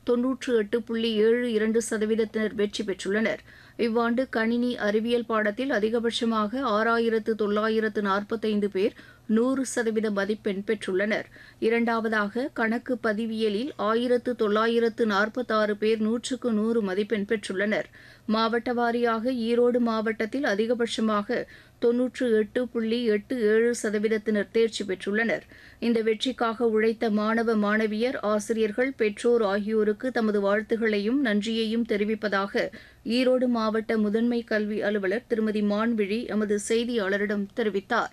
தொன்னூற்று எட்டு புள்ளி ஏழு இரண்டு சதவீதத்தினர் வெற்றி பெற்றுள்ளனர் இவ்வாண்டு கணினி அறிவியல் பாடத்தில் அதிகபட்சமாக ஆறாயிரத்து தொள்ளாயிரத்து நாற்பத்தைந்து பேர் நூறு சதவீத மதிப்பெண் பெற்றுள்ளனர் இரண்டாவதாக கணக்கு பதிவியலில் ஆயிரத்து தொள்ளாயிரத்து நாற்பத்தாறு பேர் நூற்றுக்கு நூறு மதிப்பெண் பெற்றுள்ளனர் மாவட்ட வாரியாக ஈரோடு மாவட்டத்தில் அதிகபட்சமாக தொன்னூற்று எட்டு புள்ளி எட்டு ஏழு சதவீதத்தினர் தேர்ச்சி பெற்றுள்ளனர் இந்த வெற்றிக்காக உழைத்த மாணவ மாணவியர் ஆசிரியர்கள் பெற்றோர் ஆகியோருக்கு தமது வாழ்த்துகளையும் நன்றியையும் தெரிவிப்பதாக ஈரோடு மாவட்ட முதன்மை கல்வி அலுவலர் திருமதி மான்விழி எமது செய்தியாளரிடம் தெரிவித்தார்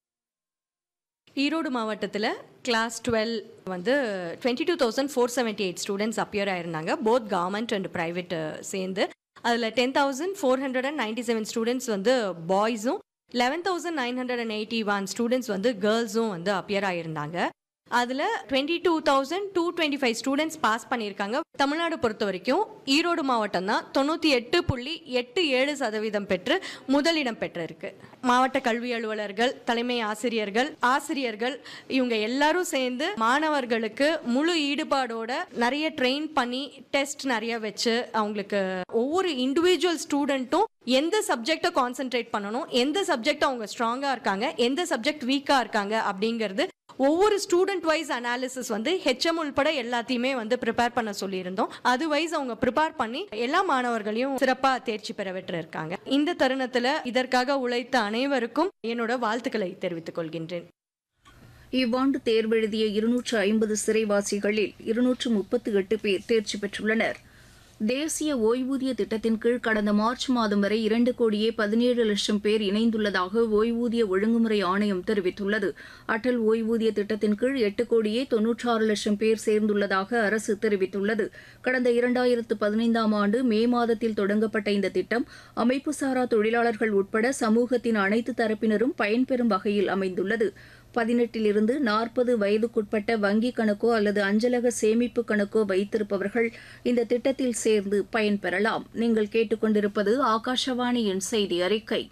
ஈரோடு மாவட்டத்தில் கிளாஸ் டுவெல் வந்து twenty two thousand four seventy eight students appear ஆயிருந்தாங்க போத் கவர்மெண்ட் அண்ட் ப்ரைவேட் சேர்ந்து அதில் ten thousand four hundred and ninety seven students வந்து பாய்ஸும் eleven thousand nine hundred and eighty one students வந்து கேர்ள்ஸும் வந்து அப்பியர் ஆயிருந்தாங்க அதில் twenty two thousand two twenty five students pass பண்ணியிருக்காங்க தமிழ்நாடு பொறுத்த வரைக்கும் ஈரோடு மாவட்டம் தான் தொண்ணூற்றி எட்டு புள்ளி எட்டு ஏழு சதவீதம் பெற்று முதலிடம் பெற்றிருக்கு மாவட்ட கல்வி அலுவலர்கள் தலைமை ஆசிரியர்கள் ஆசிரியர்கள் இவங்க எல்லாரும் சேர்ந்து மாணவர்களுக்கு முழு ஈடுபாடோட நிறைய ட்ரெயின் பண்ணி டெஸ்ட் நிறைய வச்சு அவங்களுக்கு ஒவ்வொரு இண்டிவிஜுவல் ஸ்டூடெண்ட்டும் எந்த சப்ஜெக்டை கான்சென்ட்ரேட் பண்ணணும் எந்த சப்ஜெக்ட் அவங்க ஸ்ட்ராங்காக இருக்காங்க எந்த சப்ஜெக்ட் வீக்காக இருக்காங்க அப்படிங்கிறது ஒவ்வொரு ஸ்டூடெண்ட் வைஸ் அனாலிசிஸ் வந்து ஹெச்எம் உள்பட எல்லாத்தையுமே வந்து ப்ரிப்பேர் பண்ண சொல்லியிருந்தோம் அது வைஸ் அவங்க ப்ரிப்பேர் பண்ணி எல்லா மாணவர்களையும் சிறப்பாக தேர்ச்சி பெற இருக்காங்க இந்த தருணத்தில் இதற்காக உழைத்த அனைவருக்கும் என்னோட வாழ்த்துக்களை தெரிவித்துக் கொள்கின்றேன் இவ்வாண்டு தேர்வெழுதிய இருநூற்று ஐம்பது சிறைவாசிகளில் இருநூற்று முப்பத்து எட்டு பேர் தேர்ச்சி பெற்றுள்ளனர் தேசிய ஓய்வூதிய திட்டத்தின் கீழ் கடந்த மார்ச் மாதம் வரை இரண்டு கோடியே பதினேழு லட்சம் பேர் இணைந்துள்ளதாக ஓய்வூதிய ஒழுங்குமுறை ஆணையம் தெரிவித்துள்ளது அடல் ஓய்வூதிய திட்டத்தின் கீழ் எட்டு கோடியே தொன்னூற்றாறு லட்சம் பேர் சேர்ந்துள்ளதாக அரசு தெரிவித்துள்ளது கடந்த இரண்டாயிரத்து பதினைந்தாம் ஆண்டு மே மாதத்தில் தொடங்கப்பட்ட இந்த திட்டம் அமைப்புசாரா தொழிலாளர்கள் உட்பட சமூகத்தின் அனைத்து தரப்பினரும் பயன்பெறும் வகையில் அமைந்துள்ளது பதினெட்டிலிருந்து நாற்பது வயதுக்குட்பட்ட வங்கிக் கணக்கோ அல்லது அஞ்சலக சேமிப்பு கணக்கோ வைத்திருப்பவர்கள் இந்த திட்டத்தில் சேர்ந்து பயன்பெறலாம் நீங்கள் கேட்டுக்கொண்டிருப்பது ஆகாஷவாணியின் செய்தி அறிக்கை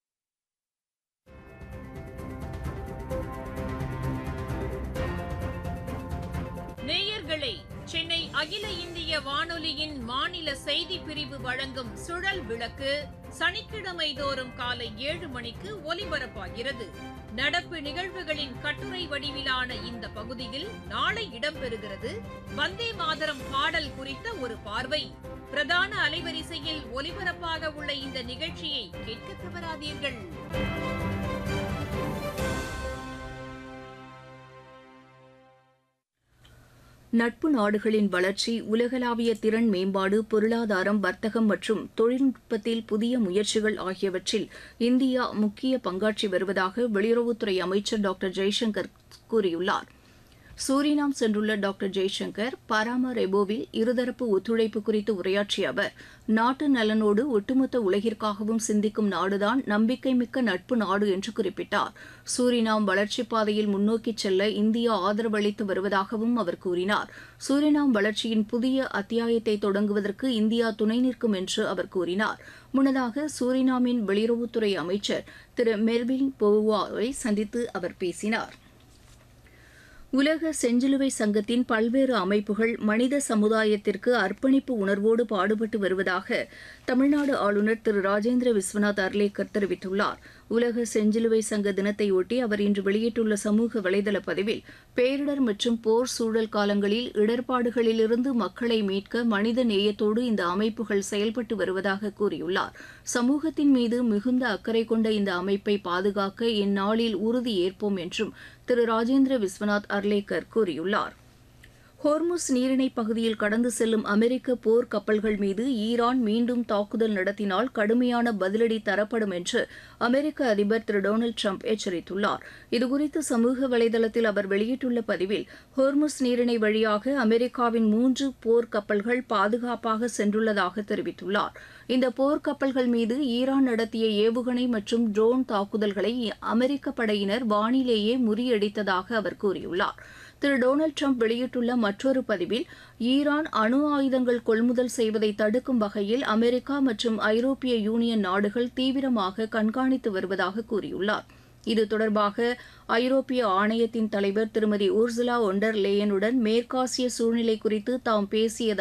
நேயர்களே சென்னை அகில இந்திய வானொலியின் மாநில செய்தி பிரிவு வழங்கும் சுழல் விளக்கு சனிக்கிழமை தோறும் காலை ஏழு மணிக்கு ஒலிபரப்பாகிறது நடப்பு நிகழ்வுகளின் கட்டுரை வடிவிலான இந்த பகுதியில் நாளை இடம்பெறுகிறது வந்தே மாதரம் பாடல் குறித்த ஒரு பார்வை பிரதான அலைவரிசையில் ஒலிபரப்பாக உள்ள இந்த நிகழ்ச்சியை கேட்க தவறாதீர்கள் நட்பு நாடுகளின் வளர்ச்சி உலகளாவிய திறன் மேம்பாடு பொருளாதாரம் வர்த்தகம் மற்றும் தொழில்நுட்பத்தில் புதிய முயற்சிகள் ஆகியவற்றில் இந்தியா முக்கிய பங்காற்றி வருவதாக வெளியுறவுத்துறை அமைச்சர் டாக்டர் ஜெய்சங்கர் கூறியுள்ளார் சூரினாம் சென்றுள்ள டாக்டர் ஜெய்சங்கர் பராமரெபோவில் இருதரப்பு ஒத்துழைப்பு குறித்து உரையாற்றிய அவர் நாட்டு நலனோடு ஒட்டுமொத்த உலகிற்காகவும் சிந்திக்கும் நாடுதான் நம்பிக்கைமிக்க நட்பு நாடு என்று குறிப்பிட்டார் சூரினாம் வளர்ச்சிப் பாதையில் முன்னோக்கிச் செல்ல இந்தியா ஆதரவு அளித்து வருவதாகவும் அவர் கூறினார் சூரினாம் வளர்ச்சியின் புதிய அத்தியாயத்தை தொடங்குவதற்கு இந்தியா துணை நிற்கும் என்று அவர் கூறினார் முன்னதாக சூரினாமின் வெளியுறவுத்துறை அமைச்சர் திரு மெர்வின் போவாவை சந்தித்து அவர் பேசினார் உலக செஞ்சிலுவை சங்கத்தின் பல்வேறு அமைப்புகள் மனித சமுதாயத்திற்கு அர்ப்பணிப்பு உணர்வோடு பாடுபட்டு வருவதாக தமிழ்நாடு ஆளுநர் திரு ராஜேந்திர விஸ்வநாத் அர்லேக்கர் தெரிவித்துள்ளார் உலக செஞ்சிலுவை சங்க தினத்தையொட்டி அவர் இன்று வெளியிட்டுள்ள சமூக வலைதள பதிவில் பேரிடர் மற்றும் போர் சூழல் காலங்களில் இடர்பாடுகளிலிருந்து மக்களை மீட்க மனித நேயத்தோடு இந்த அமைப்புகள் செயல்பட்டு வருவதாக கூறியுள்ளார் சமூகத்தின் மீது மிகுந்த அக்கறை கொண்ட இந்த அமைப்பை பாதுகாக்க இந்நாளில் உறுதி ஏற்போம் என்றும் திரு ராஜேந்திர விஸ்வநாத் அர்லேக்கர் கூறியுள்ளார் ஹோர்முஸ் நீரிணை பகுதியில் கடந்து செல்லும் அமெரிக்க போர் கப்பல்கள் மீது ஈரான் மீண்டும் தாக்குதல் நடத்தினால் கடுமையான பதிலடி தரப்படும் என்று அமெரிக்க அதிபர் திரு டொனால்டு ட்ரம்ப் எச்சரித்துள்ளார் இதுகுறித்து சமூக வலைதளத்தில் அவர் வெளியிட்டுள்ள பதிவில் ஹோர்முஸ் நீரிணை வழியாக அமெரிக்காவின் மூன்று போர் கப்பல்கள் பாதுகாப்பாக சென்றுள்ளதாக தெரிவித்துள்ளார் இந்த போர் கப்பல்கள் மீது ஈரான் நடத்திய ஏவுகணை மற்றும் ட்ரோன் தாக்குதல்களை அமெரிக்க படையினர் வானிலேயே முறியடித்ததாக அவர் கூறியுள்ளார் திரு டொனால்டு ட்ரம்ப் வெளியிட்டுள்ள மற்றொரு பதிவில் ஈரான் அணு ஆயுதங்கள் கொள்முதல் செய்வதை தடுக்கும் வகையில் அமெரிக்கா மற்றும் ஐரோப்பிய யூனியன் நாடுகள் தீவிரமாக கண்காணித்து வருவதாக கூறியுள்ளார் இது தொடர்பாக ஐரோப்பிய ஆணையத்தின் தலைவர் திருமதி ஊர்சுலா ஒண்டர் லேயனுடன் மேற்காசிய சூழ்நிலை குறித்து தாம் பேசியதாக